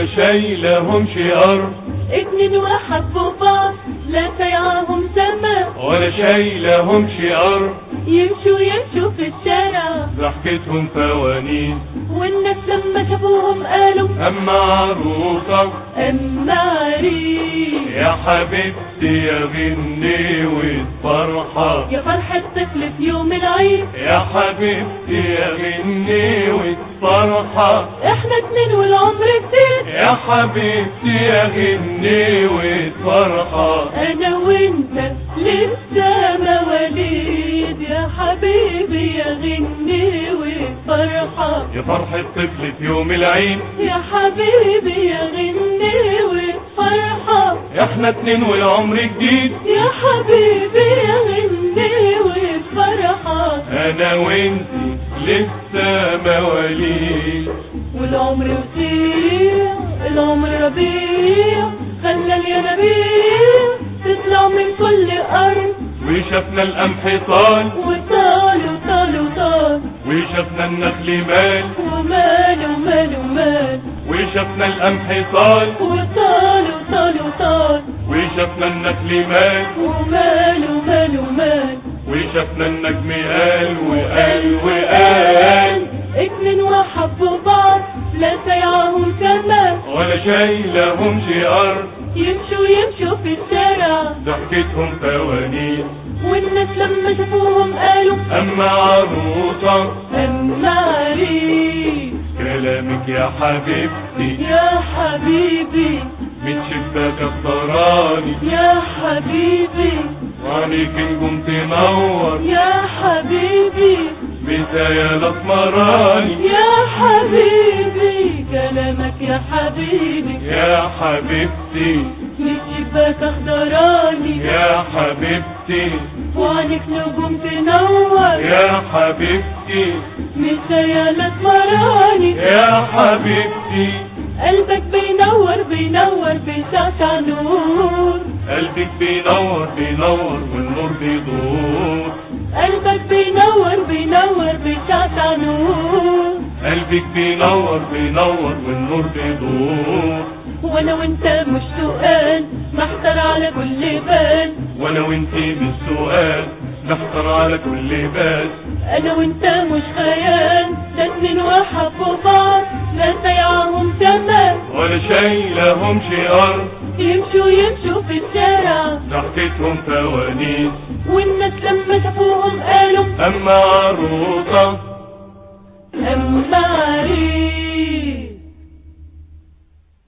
ولا شايلهم شقر اتنين وحبوا بعض لا سيعهم سما ولا شايلهم شقر يمشوا يمشوا في الشارع ضحكتهم فوانيس والناس لما شافوهم قالوا أما عروسة أما عريس يا حبيبتي يا غنيوة فرحة يا فرحة طفل في يوم العيد يا حبيبتي يا غنيوة فرحة احنا اتنين والعمر كتير يا حبيبتي يا غنيوة فرحة انا وانت لسه مواليد يا حبيبي يا غني وفرحة يا فرحة طفل في يوم العيد يا حبيبي يا غني وفرحة احنا اتنين والعمر جديد يا حبيبي يا غني وفرحة انا وانتي لسه مواليد والعمر يطير العمر ربيع خلى الينابيع تطلع من كل أرض وشفنا القمح طال وطال وطال وطال وشفنا النخل مال ومال ومال ومال وشفنا القمح طال وطال وطال وطال وشفنا النخل مال ومال ومال ومال وشفنا النجم قال وقال وقال اتنين وحبوا بعض لا سيعهم سما ولا شايلهم شقر يمشوا يمشوا في الشارع ضحكتهم فوانيس والناس لما شافوهم قالوا اما عروسة أما عريس كلامك يا حبيبتي يا حبيبي من شباك الطراني يا حبيبي وعليك نجوم تنور يا حبيبي بداية الاسمراني يا حبيبي كلامك يا حبيبي يا حبيبتي من شباك اخضراني يا حبيبتي وعنك نجوم تنور يا حبيبتي من خيال اسمراني يا حبيبتي قلبك بينور بينور بيشعشع نور قلبك بينور بينور والنور بيدور قلبك بينور بينور بيشعشع نور قلبك بينور بينور والنور بيدور وانا وانت مش سؤال محتار على كل بال وانا وانتي بالسؤال نحتر على كل بال انا وانت مش خيال ده اتنين وحبوا بعض لا سيعهم تمام ولا شايلهم شقر يمشوا يمشوا في الشارع ضحكتهم فوانيس والناس لما شافوهم قالوا اما عروسة